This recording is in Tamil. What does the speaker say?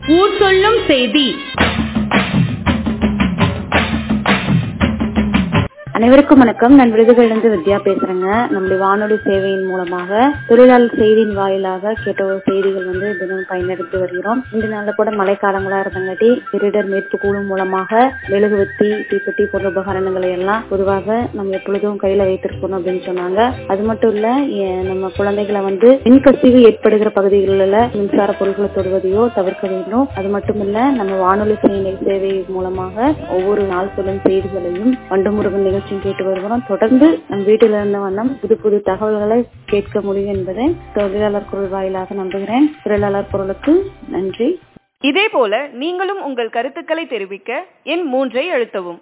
ஊர் சொல்லும் செய்தி அனைவருக்கும் வணக்கம் நான் விருதுகளிலிருந்து வித்யா பேசுறேங்க நம்முடைய வானொலி சேவையின் மூலமாக தொழிலாளர் செய்தியின் வாயிலாக கேட்ட ஒரு செய்திகள் வந்து தினம் பயனெடுத்து வருகிறோம் இந்த நாள்ல கூட மழைக்காலங்களா இருந்தங்காட்டி பேரிடர் மீட்பு குழு மூலமாக மெழுகுவத்தி தீப்பெட்டி போன்ற உபகரணங்களை எல்லாம் பொதுவாக நம்ம எப்பொழுதும் கையில வைத்திருக்கணும் அப்படின்னு சொன்னாங்க அது மட்டும் இல்ல எ- நம்ம குழந்தைகளை வந்து மின்கசிவு ஏற்படுகிற பகுதிகளில் மின்சார பொருட்களை தொடுவதையோ தவிர்க்க வேண்டும் அது மட்டும் இல்ல நம்ம வானொலி சேவை சேவை மூலமாக ஒவ்வொரு நாள் சொல்லும் செய்திகளையும் வண்டுமுருகன் நிகழ்ச்சியும் கேட்டு வருகிறோம் தொடர்ந்து நம் வீட்டில் இருந்த வண்ணம் புது புது தகவல்களை கேட்க முடியும் என்பதை தொழிலாளர் குரல் வாயிலாக நம்புகிறேன் தொழிலாளர் குரலுக்கு நன்றி இதேபோல நீங்களும் உங்கள் கருத்துக்களை தெரிவிக்க எண் மூன்றை அழுத்தவும்